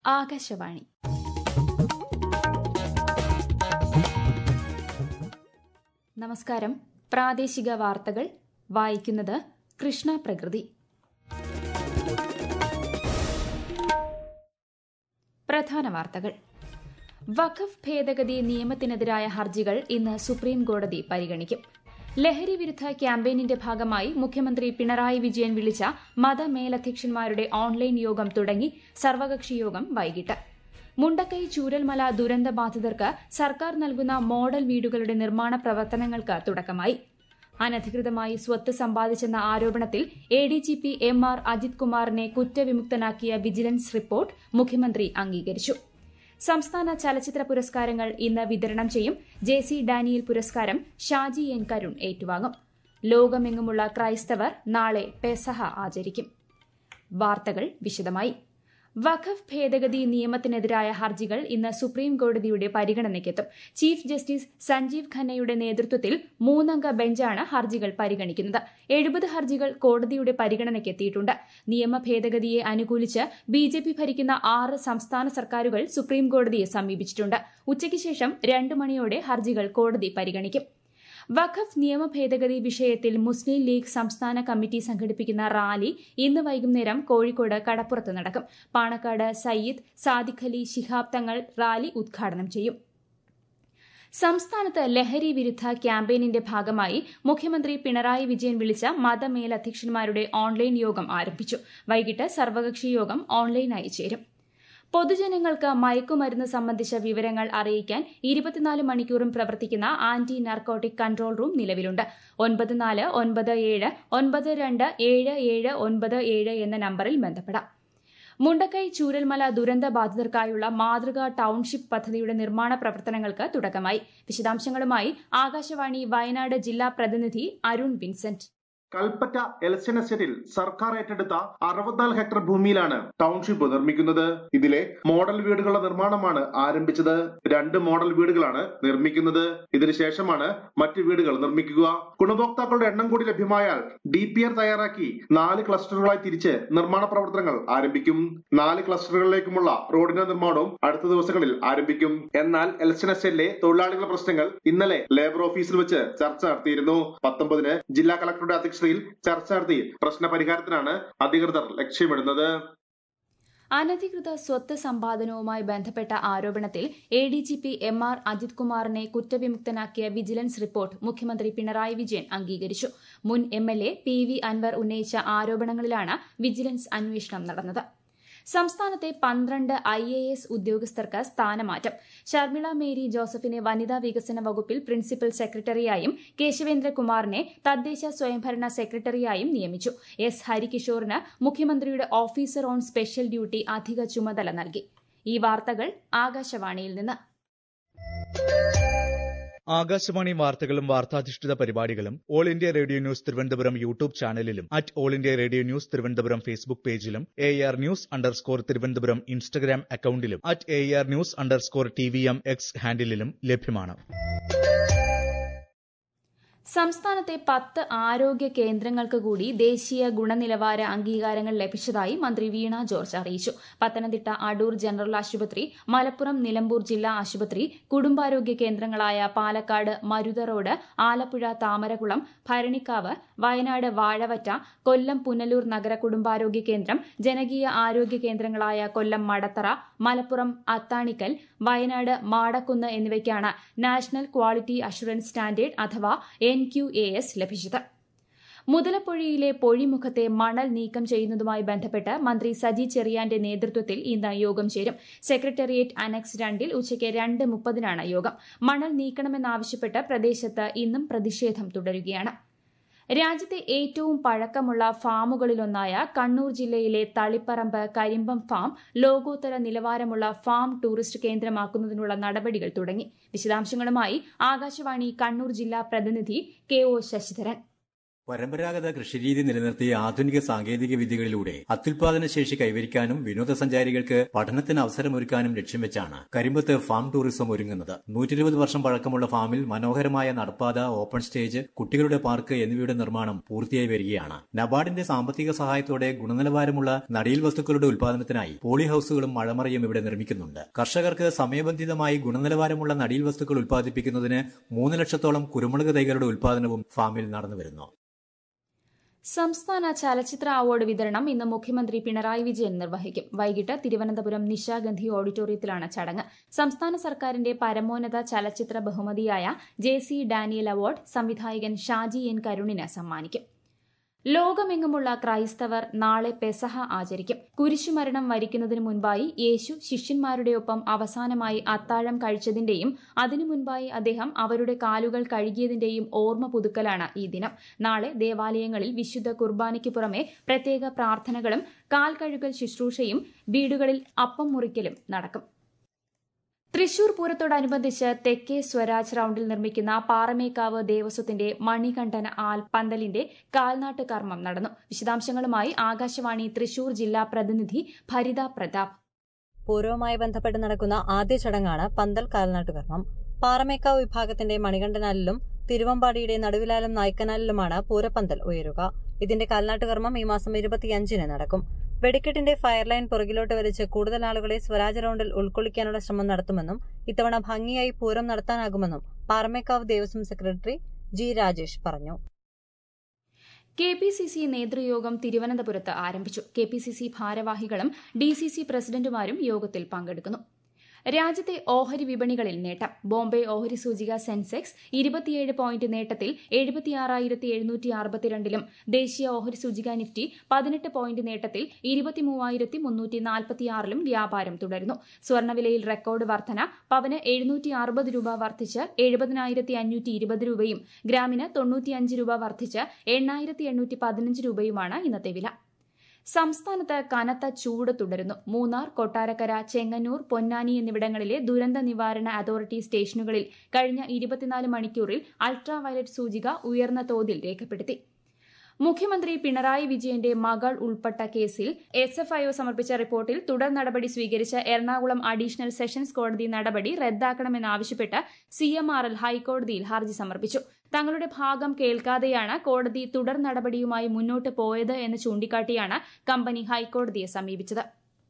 ആകാശവാണി നമസ്കാരം പ്രാദേശിക വാർത്തകൾ വായിക്കുന്നത് കൃഷ്ണ പ്രകൃതി പ്രധാന വാർത്തകൾ വഖഫ് ഭേദഗതി നിയമത്തിനെതിരായ ഹർജികൾ ഇന്ന് സുപ്രീം കോടതി പരിഗണിക്കും ലഹരി വിരുദ്ധ ക്യാമ്പയിനിന്റെ ഭാഗമായി മുഖ്യമന്ത്രി പിണറായി വിജയൻ വിളിച്ച മതമേലധ്യക്ഷന്മാരുടെ ഓൺലൈൻ യോഗം തുടങ്ങി സർവകക്ഷി യോഗം വൈകിട്ട് മുണ്ടക്കൈ ചൂരൽമല ദുരന്ത ബാധിതർക്ക് സർക്കാർ നൽകുന്ന മോഡൽ വീടുകളുടെ നിർമ്മാണ പ്രവർത്തനങ്ങൾക്ക് തുടക്കമായി അനധികൃതമായി സ്വത്ത് സമ്പാദിച്ചെന്ന ആരോപണത്തിൽ A D G P M R Ajith കുമാറിനെ കുറ്റവിമുക്തനാക്കിയ വിജിലൻസ് റിപ്പോർട്ട് മുഖ്യമന്ത്രി അംഗീകരിച്ചു സംസ്ഥാന ചലച്ചിത്ര പുരസ്കാരങ്ങൾ ഇന്ന് വിതരണം ചെയ്യും ജെ സി ഡാനിയൽ പുരസ്കാരം ഷാജി എൻ കരുൺ ഏറ്റുവാങ്ങും ലോകമെങ്ങുമുള്ള ക്രൈസ്തവർ നാളെ പെസഹ ആചരിക്കും വാർത്തകൾ വിശദമായി വഖഫ് ഭേദഗതി നിയമത്തിനെതിരായ ഹർജികൾ ഇന്ന് സുപ്രീം കോടതിയുടെ പരിഗണനയ്ക്കെത്തും ചീഫ് ജസ്റ്റിസ് സഞ്ജീവ് ഖന്നയുടെ നേതൃത്വത്തിൽ മൂന്നംഗ ബെഞ്ചാണ് ഹർജികൾ പരിഗണിക്കുന്നത് എഴുപത് ഹർജികൾ കോടതിയുടെ പരിഗണനയ്ക്കെത്തിയിട്ടുണ്ട് നിയമ ഭേദഗതിയെ അനുകൂലിച്ച് ബി ജെ പി ഭരിക്കുന്ന ആറ് സംസ്ഥാന സർക്കാരുകൾ സുപ്രീം കോടതിയെ സമീപിച്ചിട്ടുണ്ട് ഉച്ചയ്ക്ക് ശേഷം രണ്ട് മണിയോടെ ഹർജികൾ കോടതി പരിഗണിക്കും വഖഫ് നിയമ ഭേദഗതി വിഷയത്തിൽ മുസ്ലിം ലീഗ് സംസ്ഥാന കമ്മിറ്റി സംഘടിപ്പിക്കുന്ന റാലി ഇന്ന് വൈകുന്നേരം കോഴിക്കോട് കടപ്പുറത്ത് നടക്കും പാണക്കാട് സയ്യിദ് സാദിഖ് അലി ശിഹാബ് തങ്ങൾ റാലി ഉദ്ഘാടനം ചെയ്യും സംസ്ഥാനത്ത് ലഹരി വിരുദ്ധ ക്യാമ്പയിനിന്റെ ഭാഗമായി മുഖ്യമന്ത്രി പിണറായി വിജയൻ വിളിച്ച മതമേലധ്യക്ഷന്മാരുടെ ഓൺലൈൻ യോഗം ആരംഭിച്ചു വൈകിട്ട് സർവകക്ഷി യോഗം ഓൺലൈനായി ചേരും പൊതുജനങ്ങൾക്ക് മയക്കുമരുന്ന് സംബന്ധിച്ച വിവരങ്ങൾ അറിയിക്കാൻ ഇരുപത്തിനാല് മണിക്കൂറും പ്രവർത്തിക്കുന്ന ആന്റി നാർക്കോട്ടിക് കൺട്രോൾ റൂം നിലവിലുണ്ട് ഒൻപത് നാല് ഒൻപത് ഏഴ് ഒൻപത് രണ്ട് ഏഴ് ഏഴ് ഒൻപത് ഏഴ് എന്ന നമ്പറിൽ ബന്ധപ്പെടാം മുണ്ടക്കൈ ചൂരൽമല ദുരന്ത ബാധിതർക്കായുള്ള മാതൃകാ ടൌൺഷിപ്പ് പദ്ധതിയുടെ നിർമ്മാണ പ്രവർത്തനങ്ങൾക്ക് തുടക്കമായി വിശദാംശങ്ങളുമായി ആകാശവാണി വയനാട് ജില്ലാ പ്രതിനിധി അരുൺ വിൻസെന്റ് കൽപ്പറ്റ എലക്ഷൻ എസ്റ്റേറ്റിൽ സർക്കാർ ഏറ്റെടുത്ത അറുപത്തിനാല് ഹെക്ടർ ഭൂമിയിലാണ് ടൗൺഷിപ്പ് നിർമ്മിക്കുന്നത് ഇതിലെ മോഡൽ വീടുകളുടെ നിർമ്മാണമാണ് ആരംഭിച്ചത് രണ്ട് മോഡൽ വീടുകളാണ് നിർമ്മിക്കുന്നത് ഇതിനുശേഷമാണ് മറ്റ് വീടുകൾ നിർമ്മിക്കുക ഗുണഭോക്താക്കളുടെ എണ്ണം കൂടി ലഭ്യമായാൽ ഡി പി ആർ തയ്യാറാക്കി നാല് ക്ലസ്റ്ററുകളായി തിരിച്ച് നിർമ്മാണ പ്രവർത്തനങ്ങൾ ആരംഭിക്കും നാല് ക്ലസ്റ്ററുകളിലേക്കുമുള്ള റോഡിന്റെ നിർമ്മാണവും അടുത്ത ദിവസങ്ങളിൽ ആരംഭിക്കും എന്നാൽ എലക്ഷൻ എസ്റ്റേറ്റിലെ തൊഴിലാളികളുടെ പ്രശ്നങ്ങൾ ഇന്നലെ ലേബർ ഓഫീസിൽ വെച്ച് ചർച്ച നടത്തിയിരുന്നു പത്തൊമ്പതിന് ജില്ലാ കളക്ടറുടെ അധ്യക്ഷ അധ്യക്ഷതയിൽ ചർച്ച നടത്തി പ്രശ്ന പരിഹാരത്തിനാണ് അധികൃതർ ലക്ഷ്യമിടുന്നത് അനധികൃത സ്വത്ത് സമ്പാദനവുമായി ബന്ധപ്പെട്ട ആരോപണത്തിൽ A D G P M R Ajith കുമാറിനെ കുറ്റവിമുക്തനാക്കിയ വിജിലൻസ് റിപ്പോർട്ട് മുഖ്യമന്ത്രി പിണറായി വിജയൻ അംഗീകരിച്ചു മുൻ M L A P V Anvar ഉന്നയിച്ച ആരോപണങ്ങളിലാണ് വിജിലൻസ് അന്വേഷണം നടന്നത് സംസ്ഥാനത്തെ പന്ത്രണ്ട് ഐ എ എസ് ഉദ്യോഗസ്ഥർക്ക് സ്ഥാനമാറ്റം ഷർമിള മേരി ജോസഫിനെ വനിതാ വികസന വകുപ്പിൽ പ്രിൻസിപ്പൽ സെക്രട്ടറിയായും കേശവേന്ദ്രകുമാറിനെ തദ്ദേശ സ്വയംഭരണ സെക്രട്ടറിയായും നിയമിച്ചു എസ് ഹരികിഷോറിന് മുഖ്യമന്ത്രിയുടെ ഓഫീസർ ഓൺ സ്പെഷ്യൽ ഡ്യൂട്ടി അധിക ചുമതല നൽകി ഈ വാർത്തകൾ ആകാശവാണിയിൽ നിന്ന് ആകാശവാണി വാർത്തകളും വാർത്താധിഷ്ഠിത പരിപാടികളും All India Radio News Thiruvananthapuram YouTube ചാനലിലും at All India Radio News Thiruvananthapuram Facebook പേജിലും A R news underscore Thiruvananthapuram Instagram അക്കൌണ്ടിലും at A R news underscore T V M X ഹാൻഡിലും ലഭ്യമാണ് സംസ്ഥാനത്തെ പത്ത് ആരോഗ്യ കേന്ദ്രങ്ങൾക്ക് കൂടി ദേശീയ ഗുണനിലവാര അംഗീകാരങ്ങൾ ലഭിച്ചതായി മന്ത്രി വീണ ജോർജ് അറിയിച്ചു പത്തനംതിട്ട അടൂർ ജനറൽ ആശുപത്രി മലപ്പുറം നിലമ്പൂർ ജില്ലാ ആശുപത്രി കുടുംബാരോഗ്യ കേന്ദ്രങ്ങളായ പാലക്കാട് മരുത റോഡ് ആലപ്പുഴ താമരകുളം ഭരണിക്കാവ് വയനാട് വാഴവറ്റ കൊല്ലം പുനലൂർ നഗര കുടുംബാരോഗ്യ കേന്ദ്രം ജനകീയ ആരോഗ്യ കേന്ദ്രങ്ങളായ കൊല്ലം മടത്തറ മലപ്പുറം അത്താണിക്കൽ വയനാട് മാടക്കുന്ന് എന്നിവയ്ക്കാണ് നാഷണൽ ക്വാളിറ്റി അഷുറൻസ് സ്റ്റാൻഡേർഡ് അഥവാ എൻ ക്യു എ എസ് ലഭിച്ചത് മുതലപ്പൊഴിയിലെ പൊഴിമുഖത്തെ മണൽ നീക്കം ചെയ്യുന്നതുമായി ബന്ധപ്പെട്ട് മന്ത്രി സജി ചെറിയാന്റെ നേതൃത്വത്തിൽ ഇന്ന് യോഗം ചേരും സെക്രട്ടേറിയറ്റ് അനക്സ് രണ്ടിൽ ഉച്ചയ്ക്ക് രണ്ട് മുപ്പതിനാണ് യോഗം മണൽ നീക്കണമെന്നാവശ്യപ്പെട്ട് പ്രദേശത്ത് ഇന്നും പ്രതിഷേധം തുടരുകയാണ് രാജ്യത്തെ ഏറ്റവും പഴക്കമുള്ള ഫാമുകളിലൊന്നായ കണ്ണൂർ ജില്ലയിലെ തളിപ്പറമ്പ് കരിമ്പം ഫാം ലോകോത്തര നിലവാരമുള്ള ഫാം ടൂറിസ്റ്റ് കേന്ദ്രമാക്കുന്നതിനുള്ള നടപടികൾ തുടങ്ങി വിശദാംശങ്ങളുമായി ആകാശവാണി കണ്ണൂർ ജില്ലാ പ്രതിനിധി കെ ഒ ശശിധരൻ പരമ്പരാഗത കൃഷിരീതി നിലനിർത്തി ആധുനിക സാങ്കേതിക വിദ്യകളിലൂടെ അത്യുൽപാദന ശേഷി കൈവരിക്കാനും വിനോദസഞ്ചാരികൾക്ക് പഠനത്തിന് അവസരമൊരുക്കാനും ലക്ഷ്യം വെച്ചാണ് കരിമ്പത്ത് ഫാം ടൂറിസം ഒരുങ്ങുന്നത് നൂറ്റിരുപത് വർഷം പഴക്കമുള്ള ഫാമിൽ മനോഹരമായ നടപ്പാത ഓപ്പൺ സ്റ്റേജ് കുട്ടികളുടെ പാർക്ക് എന്നിവയുടെ നിർമ്മാണം പൂർത്തിയായി വരികയാണ് നബാർഡിന്റെ സാമ്പത്തിക സഹായത്തോടെ ഗുണനിലവാരമുള്ള നടീൽ വസ്തുക്കളുടെ ഉൽപാദനത്തിനായി പോളി ഹൌസുകളും മഴമറയും ഇവിടെ നിർമ്മിക്കുന്നുണ്ട് കർഷകർക്ക് സമയബന്ധിതമായി ഗുണനിലവാരമുള്ള നടീൽ വസ്തുക്കൾ ഉൽപ്പാദിപ്പിക്കുന്നതിന് മൂന്ന് ലക്ഷത്തോളം കുരുമുളക് തൈകളുടെ ഉൽപാദനവും ഫാമിൽ നടന്നുവരുന്നു സംസ്ഥാന ചലച്ചിത്ര അവാർഡ് വിതരണം ഇന്ന് മുഖ്യമന്ത്രി പിണറായി വിജയൻ നിർവഹിക്കും വൈകിട്ട് തിരുവനന്തപുരം നിശാഗന്ധി ഓഡിറ്റോറിയത്തിലാണ് ചടങ്ങ് സംസ്ഥാന സർക്കാരിന്റെ പരമോന്നത ചലച്ചിത്ര ബഹുമതിയായ ജെ സി ഡാനിയൽ അവാർഡ് സംവിധായകൻ ഷാജി എൻ കരുണിന് സമ്മാനിക്കും ലോകമെങ്ങുമുള്ള ക്രൈസ്തവർ നാളെ പെസഹ ആചരിക്കും കുരിശുമരണം വരിക്കുന്നതിന് മുൻപായി യേശു ശിഷ്യന്മാരുടെ ഒപ്പം അവസാനമായി അത്താഴം കഴിച്ചതിന്റെയും അതിനു മുൻപായി അദ്ദേഹം അവരുടെ കാലുകൾ കഴുകിയതിന്റെയും ഓർമ്മ പുതുക്കലാണ് ഈ ദിനം നാളെ ദേവാലയങ്ങളിൽ വിശുദ്ധ കുർബാനയ്ക്ക് പുറമെ പ്രത്യേക പ്രാർത്ഥനകളും കാൽ കഴുകൽ ശുശ്രൂഷയും വീടുകളിൽ അപ്പം മുറിക്കലും നടക്കും തൃശൂർ പൂരത്തോടനുബന്ധിച്ച് തെക്കേ സ്വരാജ് റൌണ്ടിൽ നിർമ്മിക്കുന്ന പാറമേക്കാവ് ദേവസ്വത്തിന്റെ മണികണ്ഠന ആൽ പന്തലിന്റെ കാൽനാട്ട് കർമ്മം നടന്നു വിശദാംശങ്ങളുമായി ആകാശവാണി തൃശൂർ ജില്ലാ പ്രതിനിധി ഭരിത പ്രതാപ് പൂരവുമായി ബന്ധപ്പെട്ട് നടക്കുന്ന ആദ്യ ചടങ്ങാണ് പന്തൽ കാൽനാട്ടുകർമ്മം പാറമേക്കാവ് വിഭാഗത്തിന്റെ മണികണ്ഠനാലിലും തിരുവമ്പാടിയുടെ നടുവിലാലും നായ്ക്കനാലിലുമാണ് പൂരപ്പന്തൽ ഉയരുക ഇതിന്റെ കാൽനാട്ടുകർമ്മം ഈ മാസം ഇരുപത്തിയഞ്ചിന് നടക്കും വെടിക്കെട്ടിന്റെ ഫയർലൈൻ പുറകിലോട്ട് വലിച്ച് കൂടുതൽ ആളുകളെ സ്വരാജ് റൌണ്ടിൽ ഉൾക്കൊള്ളിക്കാനുള്ള ശ്രമം നടത്തുമെന്നും ഇത്തവണ ഭംഗിയായി പൂരം നടത്താനാകുമെന്നും പാറമേക്കാവ് ദേവസ്വം സെക്രട്ടറി ജി രാജേഷ് പറഞ്ഞു കെ പി സി സി നേതൃയോഗം തിരുവനന്തപുരത്ത് ആരംഭിച്ചു കെ പി സി സി ഭാരവാഹികളും ഡി സി സി പ്രസിഡന്റുമാരും യോഗത്തിൽ പങ്കെടുക്കുന്നു രാജ്യത്തെ ഓഹരി വിപണികളിൽ നേട്ടം ബോംബെ ഓഹരി സൂചിക സെൻസെക്സ് ഇരുപത്തിയേഴ് പോയിന്റ് നേട്ടത്തിൽ എഴുപത്തിയാറായിരത്തി എഴുന്നൂറ്റി അറുപത്തിരണ്ടിലും ദേശീയ ഓഹരി സൂചിക നിഫ്റ്റി പതിനെട്ട് പോയിന്റ് നേട്ടത്തിൽ ഇരുപത്തിമൂവായിരത്തി മുന്നൂറ്റി നാൽപ്പത്തിയാറിലും വ്യാപാരം തുടരുന്നു സ്വർണ്ണവിലയിൽ റെക്കോർഡ് വർധന പവന് എഴുന്നൂറ്റി അറുപത് രൂപ വർദ്ധിച്ച് എഴുപതിനായിരത്തി അഞ്ഞൂറ്റി ഇരുപത് രൂപയും ഗ്രാമിന് തൊണ്ണൂറ്റിയഞ്ച് രൂപ വർദ്ധിച്ച് എണ്ണായിരത്തി എണ്ണൂറ്റി പതിനഞ്ച് രൂപയുമാണ് ഇന്നത്തെ വില സംസ്ഥാനത്ത് കനത്ത ചൂട് തുടരുന്നു മൂന്നാർ കൊട്ടാരക്കര ചെങ്ങന്നൂർ പൊന്നാനി എന്നിവിടങ്ങളിലെ ദുരന്ത നിവാരണ അതോറിറ്റി സ്റ്റേഷനുകളിൽ കഴിഞ്ഞ ഇരുപത്തിനാല് മണിക്കൂറിൽ അൾട്രാ വയലറ്റ് സൂചിക ഉയർന്ന തോതിൽ രേഖപ്പെടുത്തി മുഖ്യമന്ത്രി പിണറായി വിജയന്റെ മകൾ ഉൾപ്പെട്ട കേസിൽ എസ് എഫ് ഐഒ സമർപ്പിച്ച റിപ്പോർട്ടിൽ തുടർ നടപടി സ്വീകരിച്ച എറണാകുളം അഡീഷണൽ സെഷൻസ് കോടതി നടപടി റദ്ദാക്കണമെന്നാവശ്യപ്പെട്ട് സി എം ആർ എൽ ഹൈക്കോടതിയിൽ ഹർജി സമർപ്പിച്ചു തങ്ങളുടെ ഭാഗം കേൾക്കാതെയാണ് കോടതി തുടർ നടപടിയുമായി മുന്നോട്ട് പോയത് എന്ന് ചൂണ്ടിക്കാട്ടിയാണ് കമ്പനി ഹൈക്കോടതിയെ സമീപിച്ചത്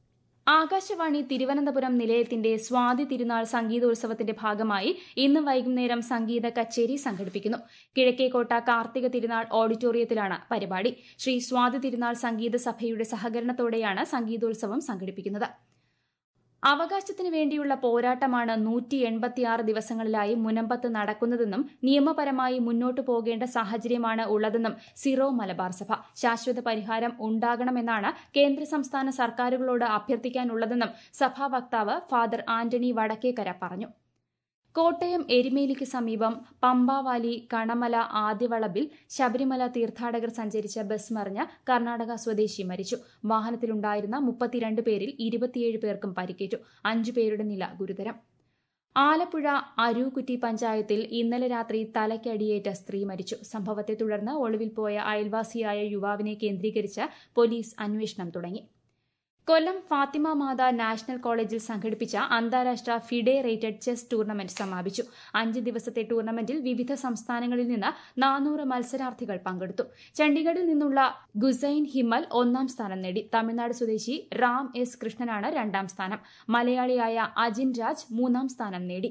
ആകാശവാണി തിരുവനന്തപുരം നിലയത്തിന്റെ സ്വാതി തിരുനാൾ സംഗീതോത്സവത്തിന്റെ ഭാഗമായി ഇന്ന് വൈകുന്നേരം സംഗീത കച്ചേരി സംഘടിപ്പിക്കുന്നു കിഴക്കേക്കോട്ട കാർത്തിക തിരുനാൾ ഓഡിറ്റോറിയത്തിലാണ് പരിപാടി ശ്രീ സ്വാതി തിരുനാൾ സംഗീത സഭയുടെ സഹകരണത്തോടെയാണ് സംഗീതോത്സവം സംഘടിപ്പിക്കുന്നത് അവകാശത്തിന് വേണ്ടിയുള്ള പോരാട്ടമാണ് നൂറ്റി എൺപത്തിയാറ് ദിവസങ്ങളിലായി മുനമ്പത്ത് നടക്കുന്നതെന്നും നിയമപരമായി മുന്നോട്ടു പോകേണ്ട സാഹചര്യമാണ് ഉള്ളതെന്നും സിറോ മലബാർ സഭ ശാശ്വത പരിഹാരം ഉണ്ടാകണമെന്നാണ് കേന്ദ്ര സംസ്ഥാന സർക്കാരുകളോട് അഭ്യർത്ഥിക്കാനുള്ളതെന്നും സഭാ വക്താവ് ഫാദർ ആന്റണി വടക്കേക്കര പറഞ്ഞു കോട്ടയം എരുമേലിക്ക് സമീപം പമ്പാവാലി കണമല ആദ്യവളവിൽ ശബരിമല തീർത്ഥാടകർ സഞ്ചരിച്ച ബസ് മറിഞ്ഞ് കർണാടക സ്വദേശി മരിച്ചു വാഹനത്തിലുണ്ടായിരുന്ന മുപ്പത്തിരണ്ട് പേരിൽ ഇരുപത്തിയേഴ് പേർക്കും പരിക്കേറ്റു അഞ്ചു പേരുടെ നില ഗുരുതരം ആലപ്പുഴ അരൂക്കുറ്റി പഞ്ചായത്തിൽ ഇന്നലെ രാത്രി തലയ്ക്കടിയേറ്റ സ്ത്രീ മരിച്ചു സംഭവത്തെ തുടർന്ന് ഒളിവിൽ പോയ അയൽവാസിയായ യുവാവിനെ കേന്ദ്രീകരിച്ച് പോലീസ് അന്വേഷണം തുടങ്ങി കൊല്ലം ഫാത്തിമ മാത നാഷണൽ കോളേജിൽ സംഘടിപ്പിച്ച അന്താരാഷ്ട്ര ഫിഡെ റേറ്റഡ് ചെസ് ടൂർണമെന്റ് സമാപിച്ചു അഞ്ച് ദിവസത്തെ ടൂർണമെന്റിൽ വിവിധ സംസ്ഥാനങ്ങളിൽ നിന്ന് നാനൂറ് മത്സരാർത്ഥികൾ പങ്കെടുത്തു ചണ്ഡീഗഡിൽ നിന്നുള്ള ഗുസൈൻ ഹിമൽ ഒന്നാം സ്ഥാനം നേടി തമിഴ്നാട് സ്വദേശി റാം എസ് കൃഷ്ണനാണ് രണ്ടാം സ്ഥാനം മലയാളിയായ അജിൻ രാജ് മൂന്നാം സ്ഥാനം നേടി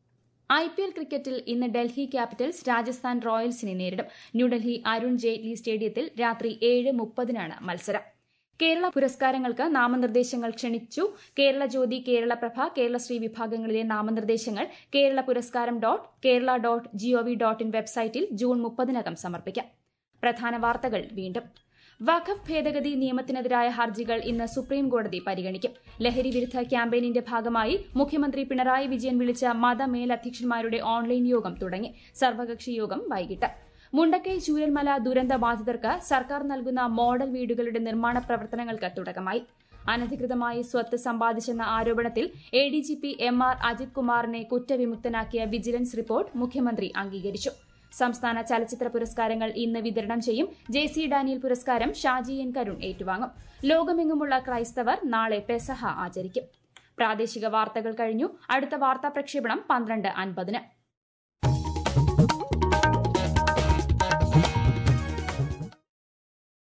ഐ പി എൽ ക്രിക്കറ്റിൽ ഇന്ന് ഡൽഹി ക്യാപിറ്റൽസ് രാജസ്ഥാൻ റോയൽസിനെ നേരിടും ന്യൂഡൽഹി അരുൺ ജെയ്റ്റ്ലി സ്റ്റേഡിയത്തിൽ രാത്രി ഏഴ് മുപ്പതിനാണ് മത്സരം കേരള പുരസ്കാരങ്ങൾക്ക് നാമനിർദ്ദേശങ്ങൾ ക്ഷണിച്ചു കേരള ജ്യോതി കേരള പ്രഭ കേരളശ്രീ വിഭാഗങ്ങളിലെ നാമനിർദ്ദേശങ്ങൾ Kerala Puraskaram dot Kerala dot gov dot in വെബ്സൈറ്റിൽ ജൂൺ മുപ്പതിനകം സമർപ്പിക്കാം പ്രധാന വാർത്തകൾ വീണ്ടും വഖഫ് ഭേദഗതി നിയമത്തിനെതിരായ ഹർജികൾ ഇന്ന് സുപ്രീം കോടതി പരിഗണിക്കും ലഹരി വിരുദ്ധ ക്യാമ്പയിനിന്റെ ഭാഗമായി മുഖ്യമന്ത്രി പിണറായി വിജയൻ വിളിച്ച മതമേലധ്യക്ഷന്മാരുടെ ഓൺലൈൻ യോഗം തുടങ്ങി സർവകക്ഷി യോഗം വൈകിട്ട് മുണ്ടക്കൈ ചൂരൽമല ദുരന്ത ബാധിതർക്ക് സർക്കാർ നൽകുന്ന മോഡൽ വീടുകളുടെ നിർമ്മാണ പ്രവർത്തനങ്ങൾക്ക് തുടക്കമായി അനധികൃതമായി സ്വത്ത് സമ്പാദിച്ചെന്ന ആരോപണത്തിൽ A D G P M R Ajith കുമാറിനെ കുറ്റവിമുക്തനാക്കിയ വിജിലൻസ് റിപ്പോർട്ട് മുഖ്യമന്ത്രി അംഗീകരിച്ചു സംസ്ഥാന ചലച്ചിത്ര പുരസ്കാരങ്ങൾ ഇന്ന് വിതരണം ചെയ്യും ജെ സി ഡാനിയൽ പുരസ്കാരം ഷാജി എൻ കരുൺ ഏറ്റുവാങ്ങും ലോകമെങ്ങുമുള്ള ക്രൈസ്തവർ നാളെ പെസഹ ആചരിക്കും പ്രാദേശിക വാർത്തകൾ കഴിഞ്ഞു അടുത്ത വാർത്താ പ്രക്ഷേപണം പന്ത്രണ്ട് അൻപതിന്